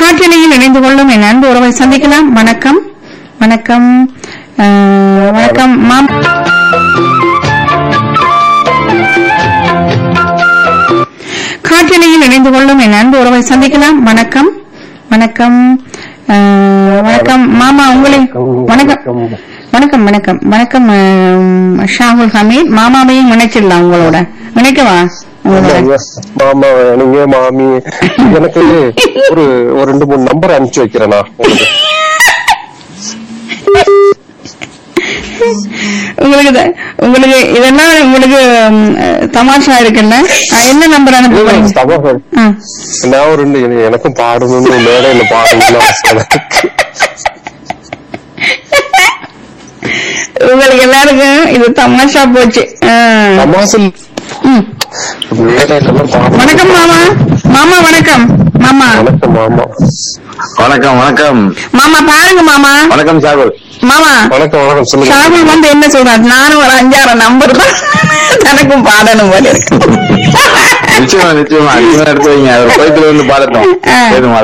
காற்றலையில் இணைந்து கொள்ளும் என் அன்பு உறவை சந்திக்கலாம் வணக்கம் வணக்கம் அஹ், வணக்கம் மாம் காற்றலையில் இணைந்து கொள்ளும் என் அன்பு உறவை சந்திக்கலாம் வணக்கம் வணக்கம் அஹ், வணக்கம் மாமா உங்களை வணக்கம் வணக்கம் வணக்கம் வணக்கம் அஹ், ஷாகுல் ஹமீத் மாமாவையும் இணைச்சிடலாம் உங்களோட இணைக்கவா உங்களோட மாமா நீங்க மாமி எனக்கு ஒரு ஒரு ரெண்டு மூணு நம்பர் அனுப்பிச்சு வைக்கிறேனா உங்களுக்கு உங்களுக்கு த- உங்களுக்கு இதெல்லாம் உங்களுக்கு ம், அஹ், தமாஷா இருக்குல்ல அஹ், என்ன நம்பர் அனுப்புறீங்க தவறு. ஆ. நான் ஒரு ரெண்டு எனக்கு- எனக்கும் பாடணும்னு மேடையில பாடணும்னு ஆசை எனக்கு. உங்களுக்கு எல்லாருக்கும் இது தமாஷா போச்சு ஆ. தமாசில் ம். மேடையில எல்லாம் பாடணும் வணக்கம் மாமா மாமா வணக்கம் மாமா வணக்கம் மாமா வணக்கம் வணக்கம் மாமா பாருங்க மாமா வணக்கம் சாகுல் மாமா வணக்கம் வணக்கம் சொல்லுங்க ஷாகுல் வந்து என்ன சொல்றாரு நானும் ஒரு அஞ்சாறு நம்பர் தான் தனக்கும் பாடணும் போல இருக்கு நிச்சயமா நிச்சயமா நிச்சயமா எடுத்து வைங்க அவர் கோயத்துல வந்து பாடட்டும் ஆ. ஏதும்